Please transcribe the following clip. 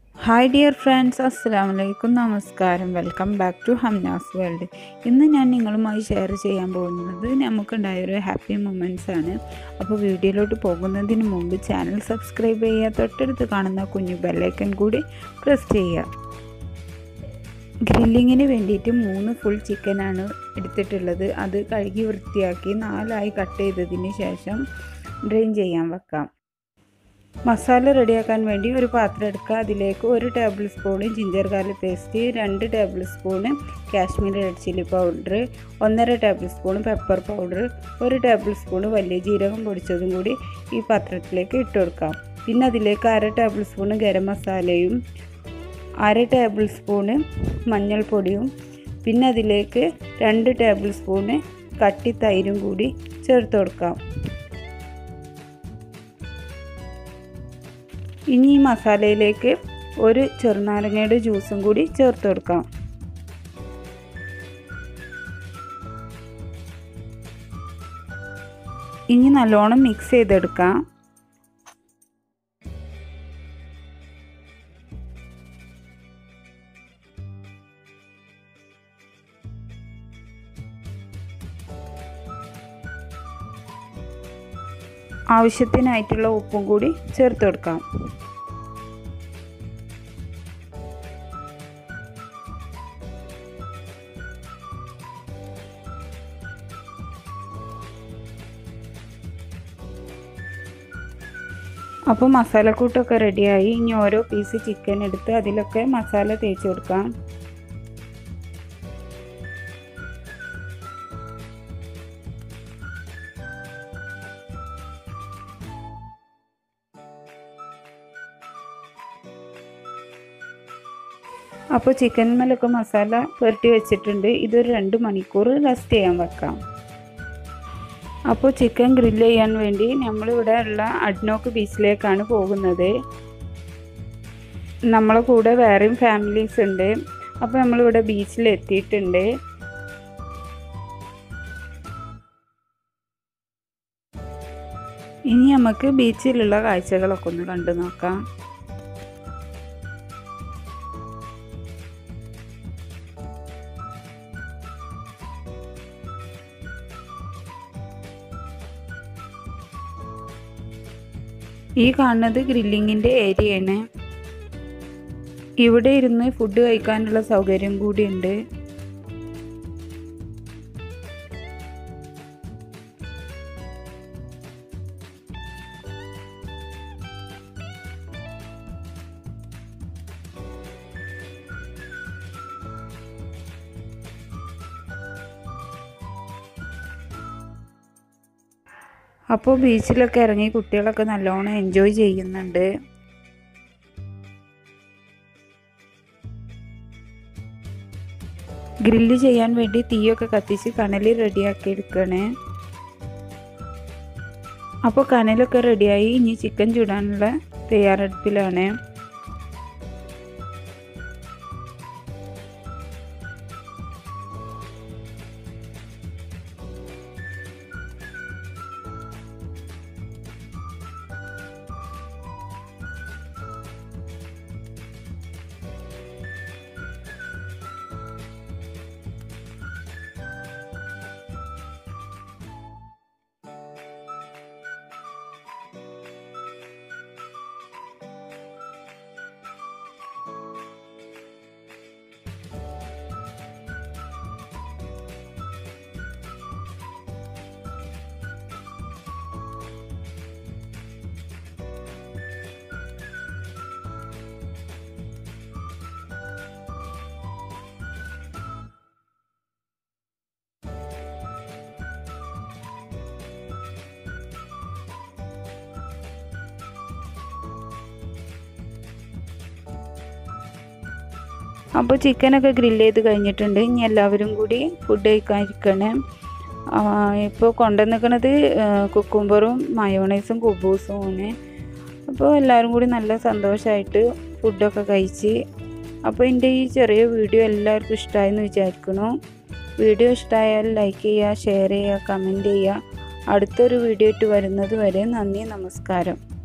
hi dear friends അസ്സാം വലൈക്കും നമസ്കാരം welcome back to Hamnas world ഇന്ന് ഞാൻ നിങ്ങളുമായി ഷെയർ ചെയ്യാൻ പോകുന്നത് നമുക്കുണ്ടായ ഒരു ഹാപ്പി മൊമെൻറ്റ്സ് ആണ് അപ്പോൾ വീഡിയോയിലോട്ട് പോകുന്നതിന് മുമ്പ് ചാനൽ സബ്സ്ക്രൈബ് ചെയ്യുക തൊട്ടടുത്ത് കാണുന്ന കുഞ്ഞു ബെല്ലൈക്കൺ കൂടി പ്രസ് ചെയ്യുക ഗ്രില്ലിങ്ങിന് വേണ്ടിയിട്ട് മൂന്ന് ഫുൾ ചിക്കനാണ് എടുത്തിട്ടുള്ളത് അത് കഴുകി വൃത്തിയാക്കി നാലായി കട്ട് ചെയ്തതിന് ശേഷം ഡ്രെയിൻ ചെയ്യാൻ വെക്കാം മസാല റെഡിയാക്കാൻ വേണ്ടി ഒരു പാത്രം എടുക്കുക അതിലേക്ക് ഒരു tablespoon ginger garlic paste രണ്ട് tablespoon Kashmiri red chilli powder ഒന്നര ടേബിൾ സ്പൂൺ പെപ്പർ പൗഡർ ഒരു ടേബിൾ സ്പൂൺ വലിയ ജീരകം പൊടിച്ചതും കൂടി ഈ പാത്രത്തിലേക്ക് ഇട്ട് കൊടുക്കാം പിന്നെ അതിലേക്ക് അര ടേബിൾ സ്പൂണ് ഗരം മസാലയും അര ടേബിൾ സ്പൂണ് മഞ്ഞൾപ്പൊടിയും പിന്നെ അതിലേക്ക് രണ്ട് ടേബിൾ സ്പൂണ് കട്ടി തൈരും കൂടി ചേർത്ത് കൊടുക്കാം ഇനി ഈ മസാലയിലേക്ക് ഒരു ചെറുനാരങ്ങയുടെ ജ്യൂസും കൂടി ചേർത്ത് കൊടുക്കാം ഇനി നല്ലോണം മിക്സ് ചെയ്തെടുക്കാം ആവശ്യത്തിനായിട്ടുള്ള ഉപ്പും കൂടി ചേർത്ത് കൊടുക്കാം അപ്പോൾ മസാലക്കൂട്ടൊക്കെ റെഡിയായി ഇനി ഓരോ പീസ് ചിക്കൻ എടുത്ത് അതിലൊക്കെ മസാല തേച്ച് കൊടുക്കാം അപ്പോൾ ചിക്കൻ മേലൊക്കെ മസാല പുരട്ടി വെച്ചിട്ടുണ്ട് ഇതൊരു രണ്ട് മണിക്കൂർ റെസ്റ്റ് ചെയ്യാൻ വെക്കാം അപ്പോൾ ചിക്കൻ ഗ്രില്ല് ചെയ്യാൻ വേണ്ടി നമ്മളിവിടെ ഉള്ള അഡ്നോക്ക് ബീച്ചിലേക്കാണ് പോകുന്നത് നമ്മളെ കൂടെ വേറെയും ഫാമിലീസ് ഉണ്ട് അപ്പോൾ നമ്മളിവിടെ ബീച്ചിൽ എത്തിയിട്ടുണ്ട് ഇനി നമുക്ക് ബീച്ചിലുള്ള കാഴ്ചകളൊക്കെ ഒന്ന് കണ്ടു നോക്കാം ഈ കാണുന്നത് ഗ്രില്ലിങ്ങിൻ്റെ ഏരിയയാണ് ഇവിടെ ഇരുന്ന് ഫുഡ് കഴിക്കാനുള്ള സൗകര്യം കൂടിയുണ്ട് അപ്പോൾ ബീച്ചിലൊക്കെ ഇറങ്ങി കുട്ടികളൊക്കെ നല്ലോണം എൻജോയ് ചെയ്യുന്നുണ്ട് ഗ്രില്ല് ചെയ്യാൻ വേണ്ടി തീയൊക്കെ കത്തിച്ച് കനൽ റെഡിയാക്കി എടുക്കണേ അപ്പോൾ കനലൊക്കെ റെഡിയായി ഇനി ചിക്കൻ ചൂടാനുള്ള തയ്യാറെടുപ്പിലാണ് അപ്പോൾ ചിക്കനൊക്കെ ഗ്രില്ല് ചെയ്ത് കഴിഞ്ഞിട്ടുണ്ട് ഇനി എല്ലാവരും കൂടി ഫുഡ് കഴിക്കാതിരിക്കണേ ഇപ്പോൾ കൊണ്ടുവന്നിരിക്കണത് കുക്കുംബറും മയോണൈസും കുബൂസും ആണ് അപ്പോൾ എല്ലാവരും കൂടി നല്ല സന്തോഷമായിട്ട് ഫുഡൊക്കെ കഴിച്ച് അപ്പോൾ എൻ്റെ ഈ ചെറിയ വീഡിയോ എല്ലാവർക്കും ഇഷ്ടമായെന്ന് വിചാരിക്കുന്നു വീഡിയോ ഇഷ്ടമായാൽ ലൈക്ക് ചെയ്യുക ഷെയർ ചെയ്യുക കമൻറ്റ് ചെയ്യുക അടുത്തൊരു വീഡിയോ ഇട്ട് വരുന്നത് വരെ നന്ദി നമസ്കാരം